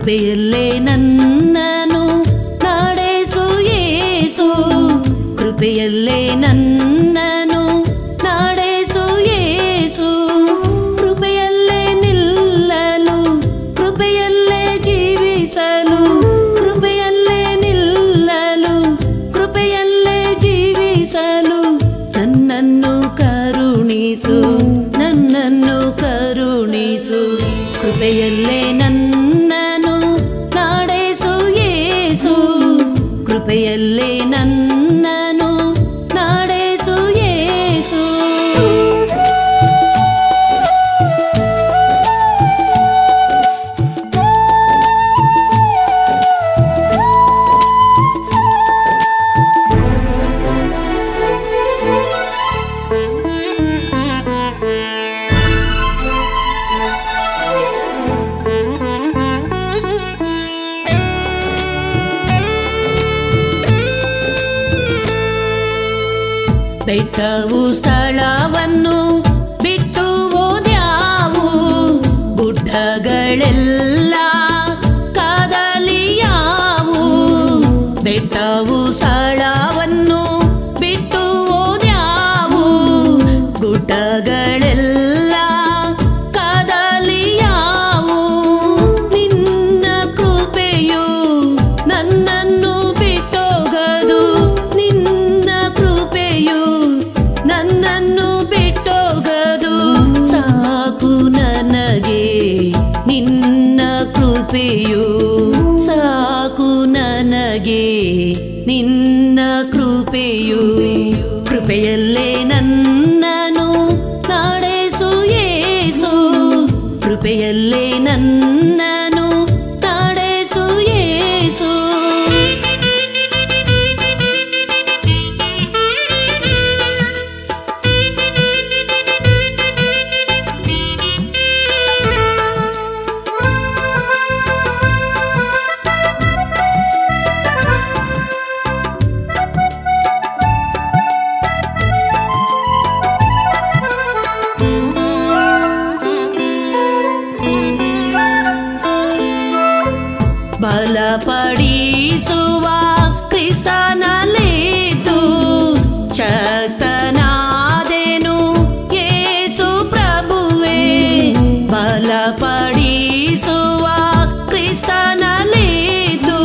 ಕೃಪೆಯಲ್ಲೇ ನನ್ನನು ನಾಡೆಸು ಏಸು ಕೃಪೆಯಲ್ಲೇ ನನ್ನನು ನಾಡೆಸು ಏಸು ಕೃಪೆಯಲ್ಲೇ ನಿಲ್ಲಲು ಕೃಪೆಯಲ್ಲೇ ಜೀವಿಸಲು ಕೃಪೆಯಲ್ಲೇ ನಿಲ್ಲಲು ಕೃಪೆಯಲ್ಲೇ ಜೀವಿಸಲು ನನ್ನನ್ನು ಕರುಣಿಸು ನನ್ನನ್ನು ಕರುಣಿಸು ಕೃಪೆಯಲ್ಲೇ ನನ್ನನು ನಾಡೆಸು ಏಸು ಕೃಪೆಯಲ್ಲೇ ನನ್ನನು ನಾಡೆಸು ಏಸು ಬೆಟ್ಟವು ಸ್ಥಳವನ್ನು ಬಿಟ್ಟು ಓದ್ಯಾವು ಗುಡ್ಡಗಳೆಲ್ಲ ಕಾದಲಿಯಾವು ಬೆಟ್ಟವು ಸ್ಥಳವನ್ನು ಬಿಟ್ಟು ಓದ್ಯಾವು ಗುಡ್ಡಗಳೆಲ್ಲ ಕಾದಲಿಯಾವು ನಿನ್ನ ಕೃಪೆಯು ನನ್ನನ್ನು ಬಿಟ್ಟೋಗದು ನಿನ್ನ ಕೃಪೆಯು ನನ್ನನ್ನು ಬಿಟ್ಟೋಗದು ಸಾಕು ನನಗೆ ನಿನ್ನ ಕೃಪೆಯು ಸಾಕು ನನಗೆ ನಿನ್ನ ಕೃಪೆಯು ಕೃಪೆಯಲ್ಲೇ ನನ್ನನು ನಾಡೆಸು ಏಸು ಕೃಪೆಯಲ್ಲೇ ನನ್ನನು ನಾಡೆಸು ಏಸು ಬಲಪಡಿಸುವ ಕ್ರಿಸ್ತನಲ್ಲಿದ್ದು ಶಕ್ತನಾದೆನು ಯೇಸು ಪ್ರಭುವೇ ಬಲಪಡಿಸುವ ಕ್ರಿಸ್ತನಲ್ಲಿದ್ದು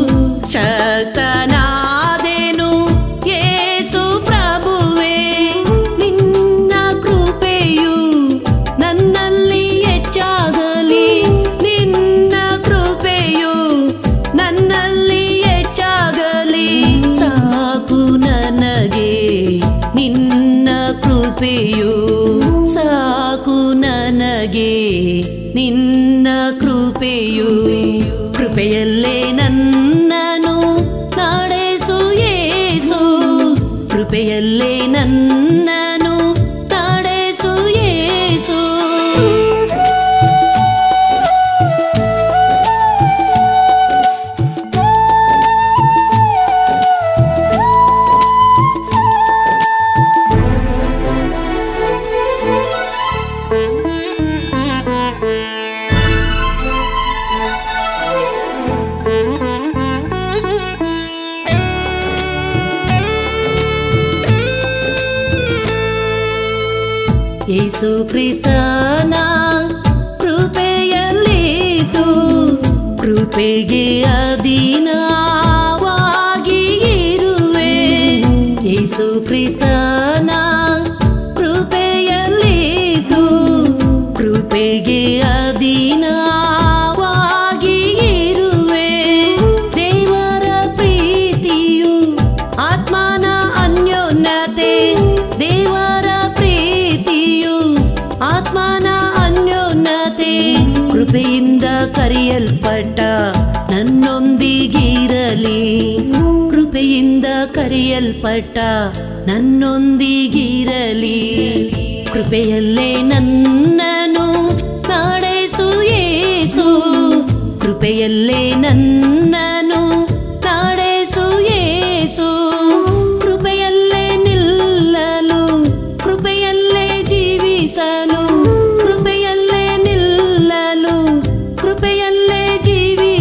ಶಕ್ತನಾದೆನು ಯೇಸು ಪ್ರಭುವೇ ನಿನ್ನ ಕೃಪೆಯು ನನ್ನಲ್ಲಿ ಹೆಚ್ಚಾಗಲಿ ನಿನ್ನ ಕೃಪೆಯು ನನ್ನಲ್ಲಿ ಹೆಚ್ಚಾಗಲಿ ಸಾಕು ನನಗೆ ನಿನ್ನ ಕೃಪೆಯು ಸಾಕು ನನಗೆ ನಿನ್ನ ಕೃಪೆಯು ಕೃಪೆಯಲ್ಲೇ ನನ್ನನು ನಾಡೆಸು ಏಸು ಕೃಪೆಯಲ್ಲೇ ನನ್ನನು ನಾಡೆಸು ಏಸು ಯೇಸು ಕ್ರಿಸ್ತನ ಕೃಪೆಯಲ್ಲಿದ್ದು ಕೃಪೆಗೆ ಅಧೀನವಾಗಿ ಇರುವೆ ಯೇಸು ಕ್ರಿಸ್ತನ ಕೃಪೆಯಲ್ಲಿದ್ದು ಕೃಪೆಗೆ ಅಧೀನವಾಗಿ ಇರುವೆ ದೇವರ ಪ್ರೀತಿಯು ಆತ್ಮನ ಅನ್ಯೋನ್ಯತೆ ದೇವರ ಪ್ರೀತಿಯು ಆತ್ಮನ ಅನ್ಯೋನ್ಯತೆ ಕೃಪೆಯಿಂದ ಕರೆಯಲ್ಪಟ್ಟ ನನ್ನೊಂದಿಗಿರಲಿ ಕೃಪೆಯಿಂದ ಕರೆಯಲ್ಪಟ್ಟ ನನ್ನೊಂದಿಗಿರಲಿ ಕೃಪೆಯಲ್ಲೇ ನನ್ನನು ನಾಡೆಸು ಏಸು ಕೃಪೆಯಲ್ಲೇ ನನ್ನನು ನಾಡೆಸು ಏಸು ಕೃಪೆಯಲ್ಲೇ ನಿಲ್ಲಲು ಕೃಪೆಯಲ್ಲೇ ಜೀವಿಸಲು ಕೃಪೆಯಲ್ಲೇ ನಿಲ್ಲಲು ಕೃಪೆಯಲ್ಲೇ ಜೀವಿ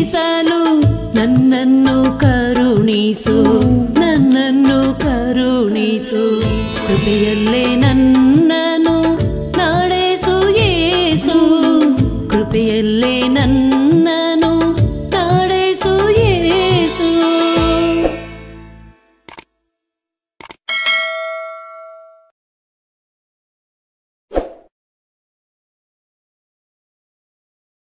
ಏಸು ಕೃಪೆಯಲ್ಲೇ